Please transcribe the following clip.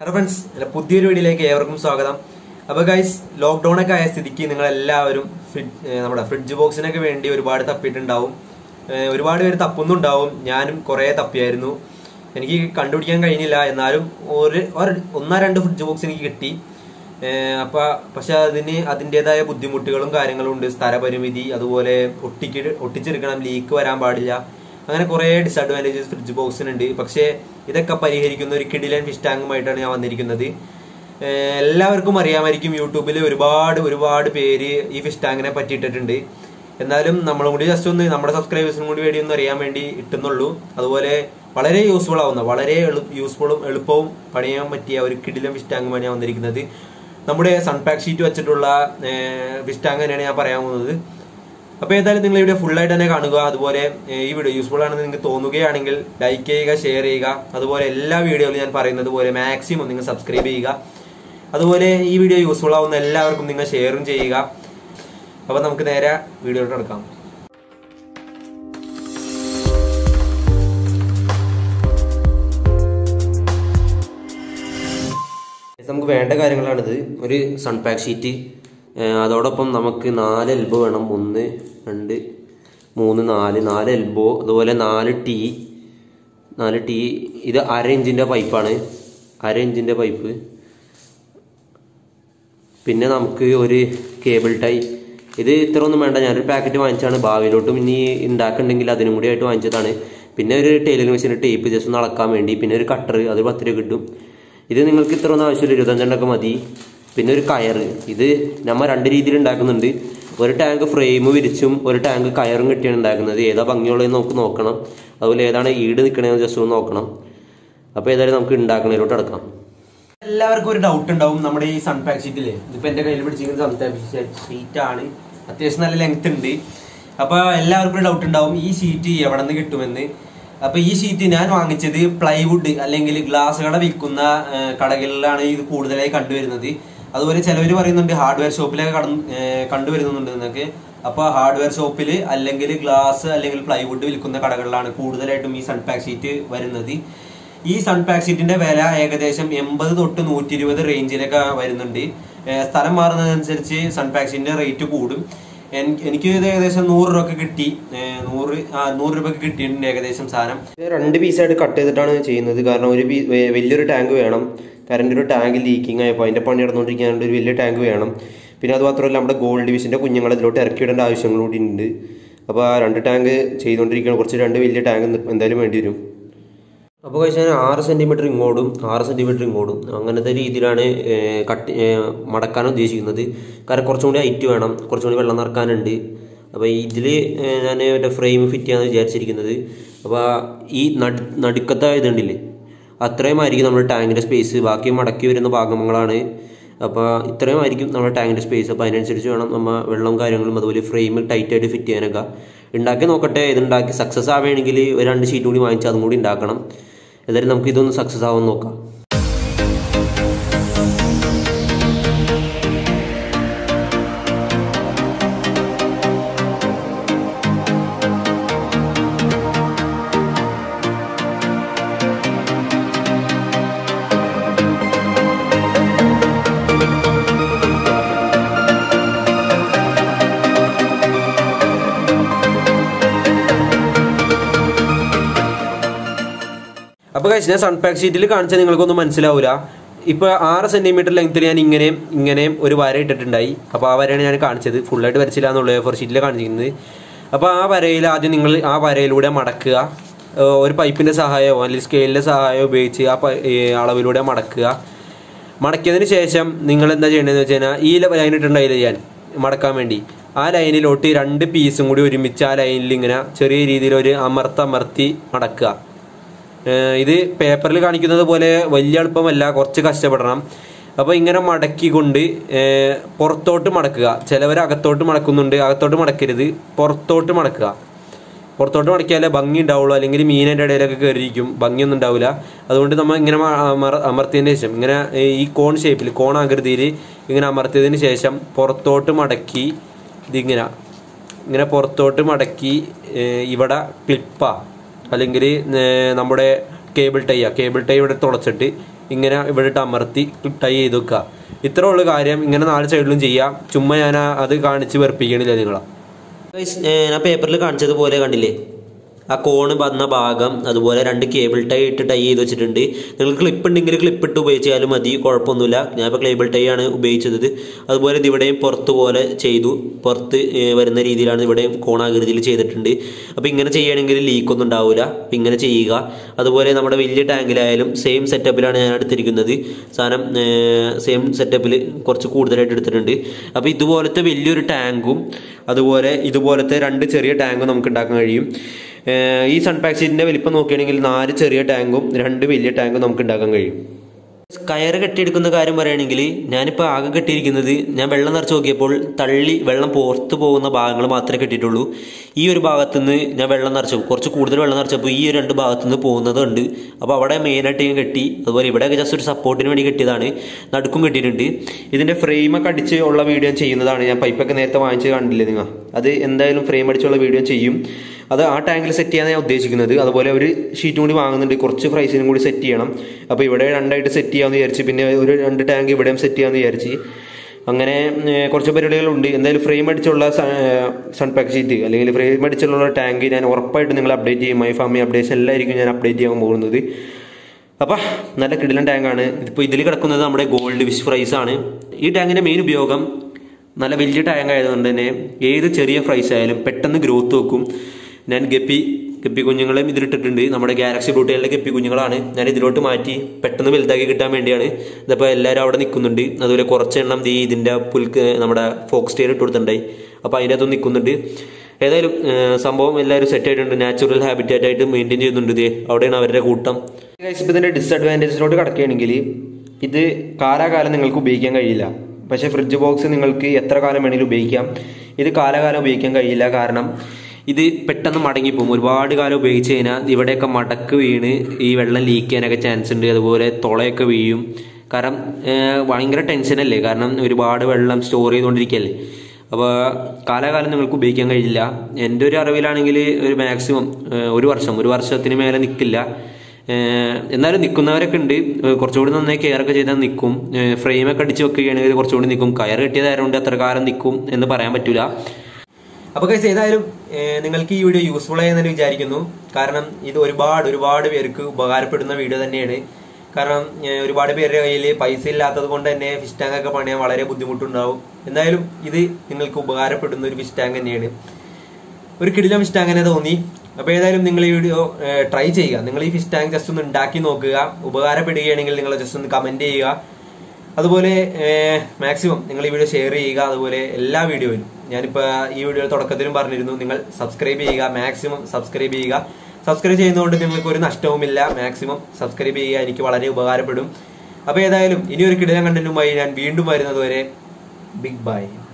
hello friends പുതിയൊരു വീഡിയോയിലേക്ക് ഏവർക്കും സ്വാഗതം അപ്പോൾ ഗൈസ് ലോക്ക്ഡൌൺ ഒക്കെ ആയ സ്ഥിതിക്ക് നിങ്ങൾ എല്ലാവരും ഫ്രിഡ്- ഏ, നമ്മുടെ ഫ്രിഡ്ജ് ബോക്സിനൊക്കെ വേണ്ടി ഒരുപാട് തപ്പിയിട്ടുണ്ടാവും ഏ, ഒരുപാട് പേര് തപ്പുന്നുണ്ടാവും ഞാനും കുറേ തപ്പിയായിരുന്നു എനിക്ക് കണ്ടുപിടിക്കാൻ കഴിഞ്ഞില്ല എന്നാലും ഒരു ഒരു- ഒന്നോ രണ്ട് ഫ്രിഡ്ജ് ബോക്സ് എനിക്ക് കിട്ടി ഏ, അപ്പൊ പക്ഷെ അതിന് അതിൻ്റെതായ ബുദ്ധിമുട്ടുകളും കാര്യങ്ങളും ഉണ്ട് സ്ഥലപരിമിതി അതുപോലെ ഒട്ടിക്ക് ഒട്ടിച്ചെടുക്കണം ലീക്ക് വരാൻ പാടില്ല അങ്ങനെ കുറെ ഡിസഡ്വാൻറ്റേജസ് ഫ്രിഡ്ജ് ബോക്സിനുണ്ട് പക്ഷേ ഇതൊക്കെ പരിഹരിക്കുന്ന ഒരു കിഡിലൻ ഫിഷ് ടാങ്കുമായിട്ടാണ് ഞാൻ വന്നിരിക്കുന്നത് ഏഹ് എല്ലാവർക്കും അറിയാമായിരിക്കും യൂട്യൂബിൽ ഒരുപാട് ഒരുപാട് പേര് ഈ ഫിഷ് ടാങ്കിനെ പറ്റിയിട്ടിട്ടുണ്ട് എന്നാലും നമ്മളും കൂടി ജസ്റ്റ് ഒന്ന് നമ്മുടെ സബ്സ്ക്രൈബേഴ്സിനും കൂടി വേണ്ടി ഒന്ന് അറിയാൻ വേണ്ടി ഇട്ടുന്നുള്ളൂ അതുപോലെ വളരെ യൂസ്ഫുൾ ആവുന്ന വളരെ യൂസ്ഫുളും എളുപ്പവും പണിയാൻ പറ്റിയ ഒരു കിഡിലൻ ഫിഷ് ടാങ്കുമാണ് ഞാൻ വന്നിരിക്കുന്നത് നമ്മുടെ സൺപാക്ക് ഷീറ്റ് വെച്ചിട്ടുള്ള ഫിഷ് ടാങ്ക് തന്നെയാണ് ഞാൻ പറയാൻ പോകുന്നത് അപ്പോൾ ഏതായാലും നിങ്ങൾ ഈ വീഡിയോ ഫുൾ ആയിട്ട് തന്നെ കാണുക അതുപോലെ ഏഹ്, ഈ വീഡിയോ യൂസ്ഫുൾ ആണെന്ന് നിങ്ങൾക്ക് തോന്നുകയാണെങ്കിൽ ലൈക്ക് ചെയ്യുക ഷെയർ ചെയ്യുക അതുപോലെ എല്ലാ വീഡിയോയിലും ഞാൻ പറയുന്നത് പോലെ മാക്സിമം നിങ്ങൾ സബ്സ്ക്രൈബ് ചെയ്യുക അതുപോലെ ഈ വീഡിയോ യൂസ്ഫുൾ ആവുന്ന എല്ലാവർക്കും നിങ്ങൾ ഷെയറും ചെയ്യുക അപ്പോൾ നമുക്ക് നേരെ വീഡിയോയിലോട്ട് എടുക്കാം നമുക്ക് വേണ്ട കാര്യങ്ങളാണിത് ഒരു സൺപാക്ക് ഷീറ്റ് ഏഹ് അതോടൊപ്പം നമുക്ക് നാല് എൽബോ വേണം ഒന്ന് രണ്ട് മൂന്ന് നാല് നാല് എൽബോ അതുപോലെ നാല് ടീ നാല് ടീ ഇത് അര ഇഞ്ചിൻ്റെ പൈപ്പാണ് അര ഇഞ്ചിൻ്റെ പൈപ്പ് പിന്നെ നമുക്ക് ഒരു കേബിൾ ടൈ ഇത് ഇത്ര ഒന്നും വേണ്ട ഞാനൊരു പാക്കറ്റ് വാങ്ങിച്ചാണ് ഭാവിയിലോട്ടും ഇനി ഉണ്ടാക്കുന്നുണ്ടെങ്കിൽ അതിനും കൂടി ആയിട്ട് വാങ്ങിച്ചതാണ് പിന്നെ ഒരു ടൈലിംഗ് മെഷീൻ ടേപ്പ് ജസ്റ്റ് ഒന്ന് അളക്കാൻ വേണ്ടി പിന്നെ ഒരു കട്ടർ അത് പത്ത് രൂപ കിട്ടും ഇത് നിങ്ങൾക്ക് ഇത്ര ഒന്നും ആവശ്യമില്ല ഇരുപത്തഞ്ചെണ്ണൊക്കെ മതി പിന്നെ ഒരു കയറ് ഇത് നമ്മൾ രണ്ട് രീതിയിൽ ഉണ്ടാക്കുന്നുണ്ട് ഒരു ടാങ്ക് ഫ്രെയിം വിരിച്ചും ഒരു ടാങ്ക് കയറും കെട്ടിയാണ് ഉണ്ടാക്കുന്നത് ഏതാ ഭംഗിയുള്ളതെന്ന് നമുക്ക് നോക്കണം അതുപോലെ ഏതാണ് ഈട് നിൽക്കണതെന്ന് ജസ്റ്റ് ഒന്ന് നോക്കണം അപ്പോൾ ഏതായാലും നമുക്ക് ഉണ്ടാക്കണതിലോട്ട് അടക്കാം എല്ലാവർക്കും ഒരു ഡൗട്ട് ഉണ്ടാവും നമ്മുടെ ഈ സൺപാക്ക് ഷീറ്റില് ഇതിപ്പോ എന്റെ കയ്യിൽ പിടിച്ചിരിക്കുന്ന സൺപാക്ക് ഷീറ്റ് ആണ് അത്യാവശ്യം നല്ല ലെങ്ത് ഉണ്ട് അപ്പൊ എല്ലാവർക്കും ഒരു ഡൗട്ട് ഉണ്ടാവും ഈ ഷീറ്റ് എവിടെ നിന്ന് കിട്ടുമെന്ന് അപ്പൊ ഈ ഷീറ്റ് ഞാൻ വാങ്ങിച്ചത് പ്ലൈവുഡ് അല്ലെങ്കിൽ ഗ്ലാസ് കട വിൽക്കുന്ന ആ, കടകളിലാണ് ഇത് കൂടുതലായി കണ്ടുവരുന്നത് അതുപോലെ ചിലവർ പറയുന്നുണ്ട് ഹാർഡ്വെയർ ഷോപ്പിലൊക്കെ കടന്ന് ഏ, കണ്ടുവരുന്നുണ്ട് എന്നൊക്കെ അപ്പൊ ഹാർഡ്വെയർ ഷോപ്പിൽ അല്ലെങ്കിൽ ഗ്ലാസ് അല്ലെങ്കിൽ പ്ലൈവുഡ് വിൽക്കുന്ന കടകളിലാണ് കൂടുതലായിട്ടും ഈ സൺപാക്ക് ഷീറ്റ് വരുന്നത് ഈ സൺപാക്ക് ഷീറ്റിന്റെ വില ഏകദേശം എൺപത് തൊട്ട് നൂറ്റി ഇരുപത് റേഞ്ചിലൊക്കെ വരുന്നുണ്ട് ഏഹ് സ്ഥലം മാറുന്നതനുസരിച്ച് സൺപാക്ക് ഷീറ്റിന്റെ റേറ്റ് കൂടും എൻ- എനിക്ക് ഇത് ഏകദേശം നൂറ് രൂപക്ക് കിട്ടി ഏഹ് നൂറ് ആ നൂറ് രൂപക്ക് കിട്ടിയിട്ടുണ്ട് ഏകദേശം സാധനം രണ്ട് പീസായിട്ട് കട്ട് ചെയ്തിട്ടാണ് ചെയ്യുന്നത് കാരണം ഒരു പീ- വേ- വലിയൊരു ടാങ്ക് വേണം കറണ്ട് ഒരു ടാങ്ക് ലീക്കിംഗ് ആയപ്പോൾ അതിന്റെ പണി നടന്നുകൊണ്ടിരിക്കാണ്ട് ഒരു വലിയ ടാങ്ക് വേണം പിന്നെ അത് മാത്രമല്ല നമ്മുടെ ഗോൾഡ് ഡിവിഷന്റെ കുഞ്ഞുങ്ങളെ ഇതിലോട്ട് ഇറക്കിയിടേണ്ട ആവശ്യങ്ങൾ കൂടി ഉണ്ട് അപ്പോൾ ആ രണ്ട് ടാങ്ക് ചെയ്തുകൊണ്ടിരിക്കുകയാണ് കുറച്ച് രണ്ട് വലിയ ടാങ്ക് എന്തായാലും വേണ്ടി വരും അപ്പോൾ കഴിച്ചാൽ ആറ് സെൻറ്റിമീറ്റർ ഇങ്ങോട്ടും ആറ് സെൻറ്റിമീറ്റർ ഇങ്ങോട്ടും അങ്ങനത്തെ രീതിയിലാണ് ഏഹ്, കട്ട് ഏഹ്, മടക്കാൻ ഉദ്ദേശിക്കുന്നത് കാരണം കുറച്ചും കൂടി ഹൈറ്റ് വേണം കുറച്ചും കൂടി വെള്ളം നിറക്കാനുണ്ട് അപ്പോൾ ഇതിൽ ഞാൻ മറ്റേ ഫ്രെയിം ഫിറ്റ് ചെയ്യാന്ന് വിചാരിച്ചിരിക്കുന്നത് അപ്പോൾ ഈ നടു നടുക്കത്തെ ഇതുണ്ടല്ലേ അത്രയും ആയിരിക്കും നമ്മുടെ ടാങ്കിൻ്റെ സ്പേസ് ബാക്കി മടക്കി വരുന്ന ഭാഗങ്ങളാണ് അപ്പോൾ ഇത്രയും ആയിരിക്കും നമ്മുടെ ടാങ്കിൻ്റെ സ്പേസ് അപ്പോൾ അതിനനുസരിച്ച് വേണം നമ്മൾ വെള്ളവും കാര്യങ്ങളും അതുപോലെ ഫ്രെയിം ടൈറ്റായിട്ട് ഫിറ്റ് ചെയ്യാനൊക്കെ ഉണ്ടാക്കി നോക്കട്ടെ ഇതുണ്ടാക്കി സക്സസ് ആവുകയാണെങ്കിൽ ഒരു രണ്ട് ഷീറ്റ് കൂടി വാങ്ങിച്ച് അതും കൂടി ഉണ്ടാക്കണം എന്തായാലും നമുക്ക് ഇതൊന്ന് സക്സസ് ആവാൻ നോക്കാം അപ്പോൾ കഴിച്ച് ഞാൻ സൺപാക്ക് ഷീറ്റിൽ കാണിച്ചാൽ നിങ്ങൾക്കൊന്നും മനസ്സിലാവില്ല ഇപ്പോൾ ആറ് സെൻറ്റിമീറ്റർ ലെങ്ത്തിൽ ഞാൻ ഇങ്ങനെയും ഇങ്ങനെയും ഒരു വര ഇട്ടിട്ടുണ്ടായി അപ്പോൾ ആ വരയാണ് ഞാൻ കാണിച്ചത് ഫുള്ളായിട്ട് വരച്ചില്ല എന്നുള്ളത് ഫോർ ഷീറ്റിൽ കാണിച്ചിരിക്കുന്നത് അപ്പോൾ ആ വരയിൽ ആദ്യം നിങ്ങൾ ആ വരയിലൂടെ മടക്കുക ഏഹ് ഒരു പൈപ്പിൻ്റെ സഹായമോ അല്ലെങ്കിൽ സ്കെയിലിൻ്റെ സഹായമോ ഉപയോഗിച്ച് ആ പ- ഈ അളവിലൂടെ മടക്കുക മടക്കിയതിന് ശേഷം നിങ്ങൾ എന്താ ചെയ്യേണ്ടതെന്ന് വെച്ച് കഴിഞ്ഞാൽ ഈ ലൈൻ ഇട്ടുണ്ടായില്ല ഞാൻ മടക്കാൻ വേണ്ടി ആ ലൈനിലോട്ട് രണ്ട് പീസും കൂടി ഒരുമിച്ച് ആ ലൈനിൽ ഇങ്ങനെ ചെറിയ രീതിയിൽ ഒരു അമർത്തമർത്തി മടക്കുക ഏഹ് ഇത് പേപ്പറിൽ കാണിക്കുന്നത് പോലെ വലിയ എളുപ്പമല്ല കുറച്ച് കഷ്ടപ്പെടണം അപ്പോൾ ഇങ്ങനെ മടക്കിക്കൊണ്ട് ഏഹ് പുറത്തോട്ട് മടക്കുക ചിലവർ അകത്തോട്ട് മടക്കുന്നുണ്ട് അകത്തോട്ട് മടക്കരുത് പുറത്തോട്ട് മടക്കുക പുറത്തോട്ട് മടക്കിയാലേ ഭംഗി ഉണ്ടാവുള്ളൂ അല്ലെങ്കിൽ മീനിൻ്റെ ഇടയിലൊക്കെ കയറിയിരിക്കും ഭംഗിയൊന്നും ഉണ്ടാവില്ല അതുകൊണ്ട് നമ്മൾ ഇങ്ങനെ മ- അമർ- അമർത്തിയതിന് ശേഷം ഇങ്ങനെ ഈ കോൺ ഷേപ്പിൽ കോൺ ആകൃതിയിൽ ഇങ്ങനെ അമർത്തിയതിന് ശേഷം പുറത്തോട്ട് മടക്കി ഇതിങ്ങനെ ഇങ്ങനെ പുറത്തോട്ട് മടക്കി ഏഹ് ഇവിടെ ക്ലിപ്പാ അല്ലെങ്കിൽ നമ്മുടെ കേബിൾ ടൈ കേബിൾ ടൈ ഇവിടെ തുളച്ചിട്ട് ഇങ്ങനെ ഇവിടെ ഇട്ട് അമർത്തി ടൈ ചെയ്ത് വെക്കുക ഇത്ര ഉള്ള കാര്യം ഇങ്ങനെ നാല് സൈഡിലും ചെയ്യാം ചുമ്മാ ഞാൻ ആ- അത് കാണിച്ച് വെറുപ്പിക്കണില്ല നിങ്ങളെ Guys, ഏ, ഞാൻ പേപ്പറിൽ കാണിച്ചതുപോലെ കണ്ടില്ലേ ആ കോണ് വന്ന ഭാഗം അതുപോലെ രണ്ട് കേബിൾ ടൈ ഇട്ട് ടൈ ചെയ്ത് വെച്ചിട്ടുണ്ട് നിങ്ങൾ ക്ലിപ്പ് ഉണ്ടെങ്കിൽ ക്ലിപ്പ് ഇട്ട് ഉപയോഗിച്ചാലും മതി കുഴപ്പമൊന്നുമില്ല ഞാൻ ഇപ്പോൾ കേബിൾ ടൈ ആണ് ഉപയോഗിച്ചത് അതുപോലെ ഇത് ഇവിടെയും പുറത്ത് പോലെ ചെയ്തു പുറത്ത് ഏ, വരുന്ന രീതിയിലാണ് ഇവിടെയും കോണാകൃതിയിൽ ചെയ്തിട്ടുണ്ട് അപ്പോൾ ഇങ്ങനെ ചെയ്യുകയാണെങ്കിൽ ലീക്കൊന്നും ഉണ്ടാവില്ല അപ്പോൾ ഇങ്ങനെ ചെയ്യുക അതുപോലെ നമ്മുടെ വലിയ ടാങ്കിലായാലും സെയിം സെറ്റപ്പിലാണ് ഞാൻ എടുത്തിരിക്കുന്നത് സാധനം സെയിം സെറ്റപ്പിൽ കുറച്ച് കൂടുതലായിട്ട് എടുത്തിട്ടുണ്ട് അപ്പോൾ ഇതുപോലത്തെ വലിയൊരു ടാങ്കും അതുപോലെ ഇതുപോലത്തെ രണ്ട് ചെറിയ ടാങ്കും നമുക്ക് ഉണ്ടാക്കാൻ കഴിയും ഏഹ് ഈ സൺപാക്സിൻ്റെ വലിപ്പം നോക്കുകയാണെങ്കിൽ നാല് ചെറിയ ടാങ്കും രണ്ട് വലിയ ടാങ്കും നമുക്ക് ഉണ്ടാക്കാൻ കഴിയും കയറ് കെട്ടിയെടുക്കുന്ന കാര്യം പറയുകയാണെങ്കിൽ ഞാനിപ്പോൾ ആകെ കെട്ടിയിരിക്കുന്നത് ഞാൻ വെള്ളം നിറച്ച് നോക്കിയപ്പോൾ തള്ളി വെള്ളം പുറത്ത് പോകുന്ന ഭാഗങ്ങൾ മാത്രമേ കെട്ടിയിട്ടുള്ളൂ ഈ ഒരു ഭാഗത്തു നിന്ന് ഞാൻ വെള്ളം നിറച്ചു കുറച്ച് കൂടുതൽ വെള്ളം നിറച്ചപ്പോൾ ഈ രണ്ട് ഭാഗത്തു നിന്ന് പോകുന്നതുണ്ട് അപ്പോൾ അവിടെ മെയിനായിട്ട് ഞാൻ കെട്ടി അതുപോലെ ഇവിടെയൊക്കെ ജസ്റ്റ് ഒരു സപ്പോർട്ടിന് വേണ്ടി കെട്ടിയതാണ് നടുക്കും കെട്ടിയിട്ടുണ്ട് ഇതിൻ്റെ ഫ്രെയിമൊക്കെ അടിച്ച് ഉള്ള വീഡിയോ ചെയ്യുന്നതാണ് ഞാൻ പൈപ്പൊക്കെ നേരത്തെ വാങ്ങിച്ച് കണ്ടില്ലേ നിങ്ങൾ അത് എന്തായാലും ഫ്രെയിം അടിച്ചുള്ള വീഡിയോ ചെയ്യും അത് ആ ടാങ്കിൽ സെറ്റ് ചെയ്യാൻ ഞാൻ ഉദ്ദേശിക്കുന്നത് അതുപോലെ ഒരു ഷീറ്റും കൂടി വാങ്ങുന്നുണ്ട് കുറച്ച് പ്രൈസിനും കൂടി സെറ്റ് ചെയ്യണം അപ്പോൾ ഇവിടെ രണ്ടായിട്ട് സെറ്റ് ചെയ്യാമെന്ന് വിചാരിച്ച് പിന്നെ ഒരു രണ്ട് ടാങ്ക് ഇവിടെയും സെറ്റ് ചെയ്യാമെന്ന് വിചാരിച്ച് അങ്ങനെ ഏർ, കുറച്ച് പരിപാടികളുണ്ട് എന്തായാലും ഫ്രെയിം അടിച്ചുള്ള സൺപാക്ക് ഷീറ്റ് അല്ലെങ്കിൽ ഫ്രെയിം അടിച്ചുള്ള ടാങ്ക് ഞാൻ ഉറപ്പായിട്ട് നിങ്ങൾ അപ്ഡേറ്റ് ചെയ്യും മൈ ഫാമി അപ്ഡേഷൻ എല്ലായിരിക്കും ഞാൻ അപ്ഡേറ്റ് ചെയ്യാൻ പോകുന്നത് അപ്പം നല്ല കിടിലൻ ടാങ്കാണ് ഇപ്പോൾ ഇതിൽ കിടക്കുന്നത് നമ്മുടെ ഗോൾഡ് വിഷ് ഫ്രൈസ് ആണ് ഈ ടാങ്കിൻ്റെ മെയിൻ ഉപയോഗം നല്ല വലിയ ടാങ്ക് ആയതുകൊണ്ട് തന്നെ ഏത് ചെറിയ ഫ്രൈസ് ആയാലും പെട്ടെന്ന് ഗ്രോത്ത് വെക്കും ഞാൻ ഗപ്പി ഗപ്പി കുഞ്ഞുങ്ങളെയും ഇതിലിട്ടിട്ടുണ്ട് നമ്മുടെ ഗാലക്സി ബ്ലൂട്ടേലിലെ ഗപ്പി കുഞ്ഞുങ്ങളാണ് ഞാൻ ഇതിലോട്ട് മാറ്റി പെട്ടെന്ന് വലുതാക്കി കിട്ടാൻ വേണ്ടിയാണ് ഇതിപ്പോൾ എല്ലാവരും അവിടെ നിൽക്കുന്നുണ്ട് അതുപോലെ കുറച്ച് എണ്ണം ദീ ഇതിൻ്റെ പുൽക്ക് നമ്മുടെ ഫോക്സ് ടെയിൽ ഇട്ട് കൊടുത്തിട്ടുണ്ടായി അപ്പോൾ അതിൻ്റെ അകത്ത് നിൽക്കുന്നുണ്ട് ഏതായാലും ഏർ, സംഭവം എല്ലാവരും സെറ്റ് ആയിട്ടുണ്ട് നാച്ചുറൽ ഹാബിറ്റാറ്റ് ആയിട്ട് മെയിൻറ്റെയിൻ ചെയ്യുന്നുണ്ട് ഇത് അവിടെയാണ് അവരുടെ കൂട്ടം ഇപ്പോൾ ഇതിൻ്റെ ഡിസഡ്വാൻറ്റേജിലോട്ട് കിടക്കുകയാണെങ്കിൽ ഇത് കാലാകാലം നിങ്ങൾക്ക് ഉപയോഗിക്കാൻ കഴിയില്ല പക്ഷേ ഫ്രിഡ്ജ് ബോക്സ് നിങ്ങൾക്ക് എത്ര കാലം വേണമെങ്കിലും ഉപയോഗിക്കാം ഇത് കാലാകാലം ഉപയോഗിക്കാൻ കഴിയില്ല കാരണം ഇത് പെട്ടെന്ന് മടങ്ങിപ്പോകും ഒരുപാട് കാലം ഉപയോഗിച്ച് കഴിഞ്ഞാൽ ഇവിടെയൊക്കെ മടക്ക് വീണ് ഈ വെള്ളം ലീക്ക് ചെയ്യാനൊക്കെ ചാൻസ് ഉണ്ട് അതുപോലെ തുളയൊക്കെ വീഴും കാരണം ഏർ, ഭയങ്കര ടെൻഷനല്ലേ കാരണം ഒരുപാട് വെള്ളം സ്റ്റോർ ചെയ്തുകൊണ്ടിരിക്കുകയല്ലേ അപ്പോൾ കാലാകാലം നിങ്ങൾക്ക് ഉപയോഗിക്കാൻ കഴിയില്ല എൻ്റെ ഒരു അറിവിലാണെങ്കിൽ ഒരു മാക്സിമം ഒരു വർഷം ഒരു വർഷത്തിന് മേലെ നിൽക്കില്ല ഏഹ് എന്നാലും നിൽക്കുന്നവരൊക്കെ ഉണ്ട് ഏഹ് കുറച്ചുകൂടി നന്നായി കെയർ ഒക്കെ ചെയ്താൽ നിൽക്കും ഫ്രെയിമൊക്കെ അടിച്ച് വെക്കുകയാണെങ്കിൽ കുറച്ചുകൂടി നിൽക്കും കയർ കെട്ടിയതായതുകൊണ്ട് അത്ര കാലം നിൽക്കും എന്ന് പറയാൻ പറ്റൂല അപ്പൊ guys, ഏതായാലും ഏഹ് നിങ്ങൾക്ക് ഈ വീഡിയോ യൂസ്ഫുൾ ആയെന്ന് വിചാരിക്കുന്നു കാരണം ഇത് ഒരുപാട് ഒരുപാട് പേർക്ക് ഉപകാരപ്പെടുന്ന വീഡിയോ തന്നെയാണ് കാരണം ഏഹ് ഒരുപാട് പേരുടെ കയ്യിൽ പൈസ ഇല്ലാത്തത് കൊണ്ട് തന്നെ ഫിഷ് ടാങ്ക് ഒക്കെ പണിയാൻ വളരെ ബുദ്ധിമുട്ടുണ്ടാവും എന്തായാലും ഇത് നിങ്ങൾക്ക് ഉപകാരപ്പെടുന്ന ഒരു ഫിഷ് ടാങ്ക് തന്നെയാണ് ഒരു കിടിലം ഫിഷ് ടാങ്ക് തന്നെ തോന്നി അപ്പൊ ഏതായാലും നിങ്ങൾ ഈ വീഡിയോ ട്രൈ ചെയ്യുക നിങ്ങൾ ഈ ഫിഷ് ടാങ്ക് ജസ്റ്റ് ഒന്ന് ഉണ്ടാക്കി നോക്കുക ഉപകാരപ്പെടുകയാണെങ്കിൽ നിങ്ങൾ ജസ്റ്റ് ഒന്ന് കമന്റ് ചെയ്യുക അതുപോലെ മാക്സിമം നിങ്ങൾ ഈ വീഡിയോ ഷെയർ ചെയ്യുക അതുപോലെ എല്ലാ വീഡിയോയിലും ഞാനിപ്പോൾ ഈ വീഡിയോ തുടക്കത്തിലും പറഞ്ഞിരുന്നു നിങ്ങൾ സബ്സ്ക്രൈബ് ചെയ്യുക മാക്സിമം സബ്സ്ക്രൈബ് ചെയ്യുക സബ്സ്ക്രൈബ് ചെയ്യുന്നതുകൊണ്ട് നിങ്ങൾക്ക് ഒരു നഷ്ടവുമില്ല മാക്സിമം സബ്സ്ക്രൈബ് ചെയ്യുക എനിക്ക് വളരെ ഉപകാരപ്പെടും അപ്പോൾ ഏതായാലും ഇനി ഒരു കിടിലം കണ്ടന്റുമായി ഞാൻ വീണ്ടും വരുന്നത് വരെ ബിഗ് ബൈ